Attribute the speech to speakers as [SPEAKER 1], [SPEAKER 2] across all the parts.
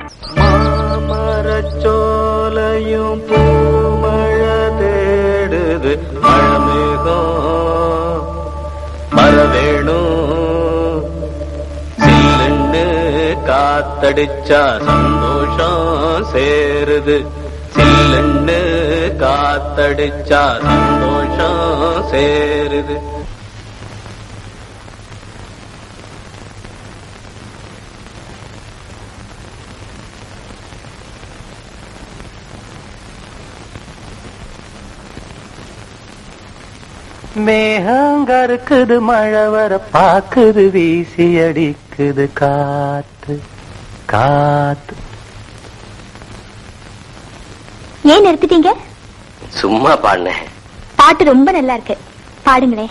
[SPEAKER 1] மாமரச்சோலையும் பூமழை தேடுது மழமேகம் மர வேணும் சில்லுன்னு காத்தடிச்சா சந்தோஷம் சேருது சில்லுன்னு காத்தடிச்சா சந்தோஷம் சேருது மேகங்கருக்குது மழை வர பாக்குது வீசி அடிக்குது காத்து காத்து
[SPEAKER 2] ஏன் நிறுத்திட்டீங்க
[SPEAKER 3] சும்மா பாடினேன்
[SPEAKER 2] பாட்டு ரொம்ப நல்லா இருக்கு பாடுங்களே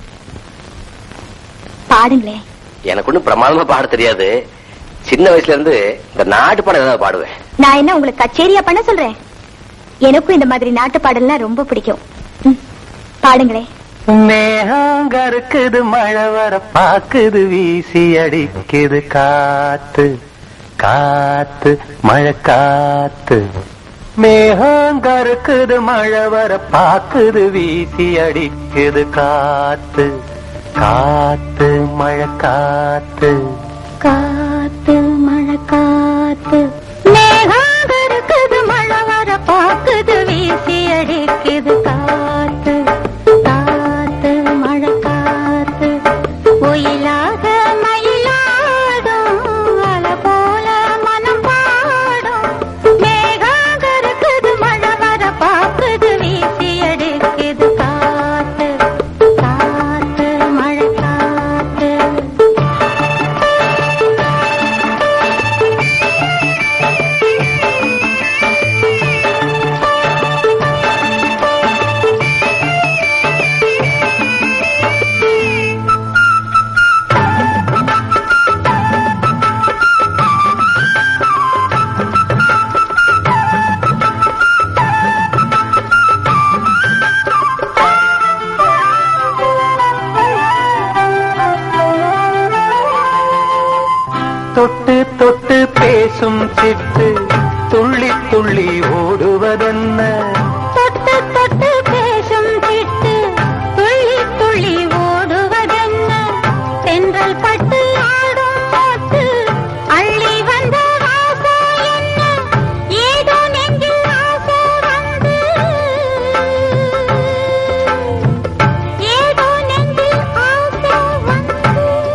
[SPEAKER 2] பாடுங்களே
[SPEAKER 3] எனக்கு ஒண்ணும் பிரமாதமா பாட தெரியாது சின்ன வயசுல இருந்து இந்த நாட்டு பாடம் ஏதாவது பாடுவேன்
[SPEAKER 2] நான் என்ன உங்களுக்கு கச்சேரியா பண்ண சொல்றேன் எனக்கும் இந்த மாதிரி நாட்டு பாடல்லாம் ரொம்ப பிடிக்கும் ம், பாடுங்களே
[SPEAKER 1] மேகங்கருக்குது மழை வர பாக்குது வீசி அடிக்குது காத்து காத்து மழை காத்து மேகங்கருக்குது மழை வர பாக்குது வீசி அடிக்குது காத்து காத்து மழை காத்து
[SPEAKER 2] காத்து மழை காத்து மேகம் இருக்குது மழை வர பாக்குது வீசி அடிக்குது காத்து காத்து மழை காத்து ஒயிலாக மயிலாடும் அலை போல மனம் பாடும் மேகம் இருக்குது மழை வர பாக்குது வீசி அடிக்குது காத்து காத்து மழை காத்து
[SPEAKER 1] தொட்டு தொட்டு பேசும் சிட்டு துள்ளி துள்ளி ஓடுவதென்ன
[SPEAKER 2] தொட்டு தொட்டு பேசும் திட்டு துள்ளி துள்ளி ஓடுவதென்ன தென்றல் பட்டு ஆடும் போட்டு அள்ளி வந்த ஆசை என்ன ஏதோ நெஞ்சில் ஆசை வந்து ஏதோ நெஞ்சில் ஆசை வந்து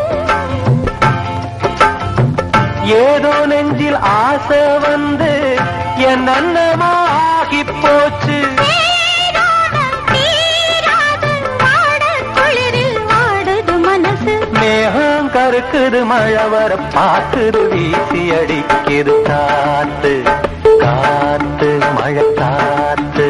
[SPEAKER 1] ஏதோ நெஞ்சில் ஆசை வந்து என் அன்னமாகி போச்சு
[SPEAKER 2] தேடாமல் தீராது வாடக் குளிரில் வாடுது மனசு
[SPEAKER 1] மேகம் கருக்குது மழை வர பாக்குது வீசி அடிக்குது காத்து காத்து மழை காத்து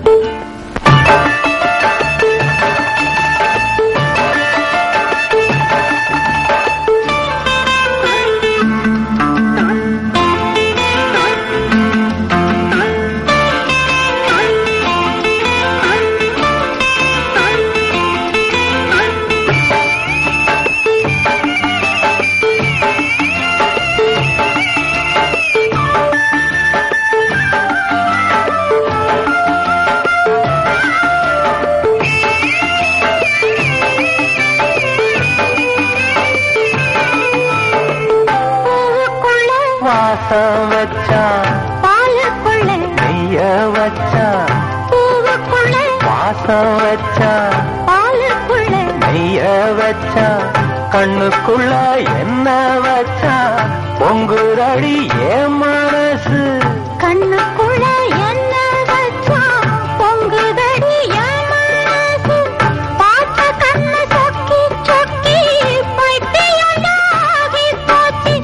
[SPEAKER 2] பூவுக்குள்ள
[SPEAKER 1] வாசம் வச்சான்
[SPEAKER 2] பாலுக்குள்ள
[SPEAKER 1] நெய்ய வச்சான்
[SPEAKER 2] பூவுக்குள்ள
[SPEAKER 1] வாசம் வச்சான்
[SPEAKER 2] பாலுக்குள்ள
[SPEAKER 1] நெய்ய வச்சான் கண்ணுக்குள்ள என்ன வச்சான் பொங்குரடி ஏன் மனசு
[SPEAKER 2] கண்ணுக்குள்ள என்ன வச்சா பொங்குதடி என் மனசு பார்த்த கண்ணு சொக்கி சொக்கி பைத்தியமாகி போச்சு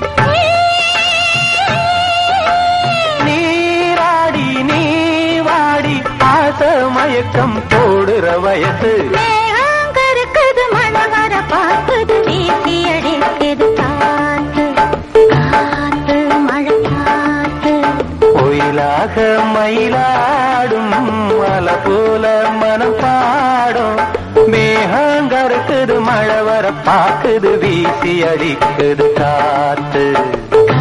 [SPEAKER 1] நீராடி நீ வாடி ஆச மயக்கம் போடுற வயசு
[SPEAKER 2] மேகம் கருக்குது மழை வர பார்க்குது வீசி அடிக்குது காத்து காத்து மழை காத்து
[SPEAKER 1] ஒயிலாக மயிலாடும் மலை போல மனம் பாடும் மேகங்கருக்குது மழை வர பாக்குது வீசி அடிக்குது காத்து